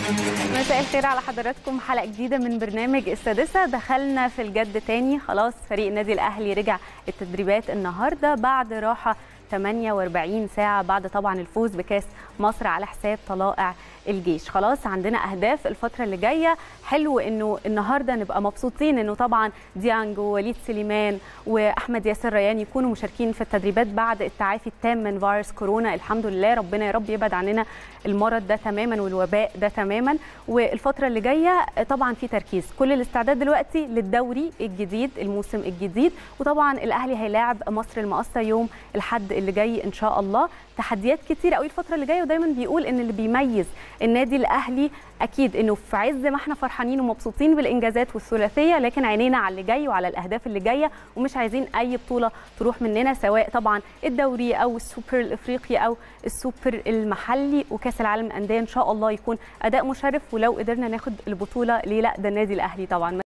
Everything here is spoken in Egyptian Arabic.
مساء الخير على حضراتكم حلقه جديده من برنامج السادسه دخلنا في الجد تاني خلاص فريق النادي الاهلي رجع التدريبات النهارده بعد راحه 48 ساعه بعد طبعا الفوز بكاس مصر على حساب طلائع الجيش خلاص عندنا اهداف الفتره اللي جايه حلو انه النهارده نبقى مبسوطين انه طبعا ديانج ووليد سليمان واحمد ياسر ريان يكونوا مشاركين في التدريبات بعد التعافي التام من فيروس كورونا الحمد لله ربنا يا رب يبعد عننا المرض ده تماما والوباء ده تماما والفتره اللي جايه طبعا في تركيز كل الاستعداد دلوقتي للدوري الجديد الموسم الجديد وطبعا الاهلي هيلاعب مصر المقصه يوم الحد اللي جاي ان شاء الله تحديات كتير قوي الفتره اللي جايه ودايما بيقول ان اللي بيميز النادي الاهلي اكيد انه في عز ما احنا فرحانين ومبسوطين بالانجازات والثلاثيه لكن عينينا على اللي جاي وعلى الاهداف اللي جايه ومش عايزين اي بطوله تروح مننا سواء طبعا الدوري او السوبر الافريقي او السوبر المحلي وكاس العالم للانديه ان شاء الله يكون اداء مشرف ولو قدرنا ناخد البطوله ليه لا ده النادي الاهلي طبعا